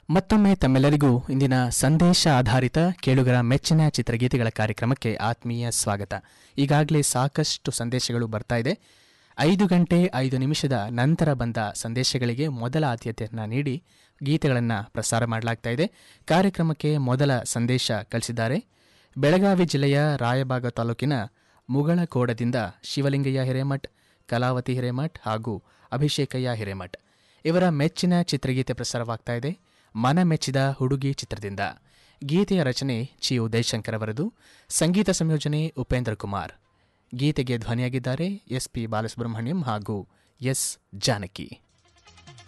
ಮತ್ತೊಮ್ಮೆ ತಮ್ಮೆಲ್ಲರಿಗೂ ಇಂದಿನ ಸಂದೇಶ ಆಧಾರಿತ ಕೇಳುಗರ ಮೆಚ್ಚಿನ ಚಿತ್ರಗೀತೆಗಳ ಕಾರ್ಯಕ್ರಮಕ್ಕೆ ಆತ್ಮೀಯ ಸ್ವಾಗತ ಈಗಾಗಲೇ ಸಾಕಷ್ಟು ಸಂದೇಶಗಳು ಬರ್ತಾ ಇದೆ ಐದು ಗಂಟೆ ಐದು ನಿಮಿಷದ ನಂತರ ಬಂದ ಸಂದೇಶಗಳಿಗೆ ಮೊದಲ ಆದ್ಯತೆಯನ್ನು ನೀಡಿ ಗೀತೆಗಳನ್ನು ಪ್ರಸಾರ ಮಾಡಲಾಗ್ತಾ ಇದೆ ಕಾರ್ಯಕ್ರಮಕ್ಕೆ ಮೊದಲ ಸಂದೇಶ ಕಳಿಸಿದ್ದಾರೆ ಬೆಳಗಾವಿ ಜಿಲ್ಲೆಯ ರಾಯಬಾಗ ತಾಲೂಕಿನ ಮುಗಳಕೋಡದಿಂದ ಶಿವಲಿಂಗಯ್ಯ ಹಿರೇಮಠ್ ಕಲಾವತಿ ಹಿರೇಮಠ್ ಹಾಗೂ ಅಭಿಷೇಕಯ್ಯ ಹಿರೇಮಠ್ ಇವರ ಮೆಚ್ಚಿನ ಚಿತ್ರಗೀತೆ ಪ್ರಸಾರವಾಗ್ತಾ ಇದೆ ಮನ ಮೆಚ್ಚಿದ ಹುಡುಗಿ ಚಿತ್ರದಿಂದ ಗೀತೆಯ ರಚನೆ ಚಿ ಉದಯಶಂಕರ್ ಅವರದು ಸಂಗೀತ ಸಂಯೋಜನೆ ಉಪೇಂದ್ರ ಕುಮಾರ್ ಗೀತೆಗೆ ಧ್ವನಿಯಾಗಿದ್ದಾರೆ ಎಸ್ ಪಿ ಬಾಲಸುಬ್ರಹ್ಮಣ್ಯಂ ಹಾಗೂ ಎಸ್ ಜಾನಕಿ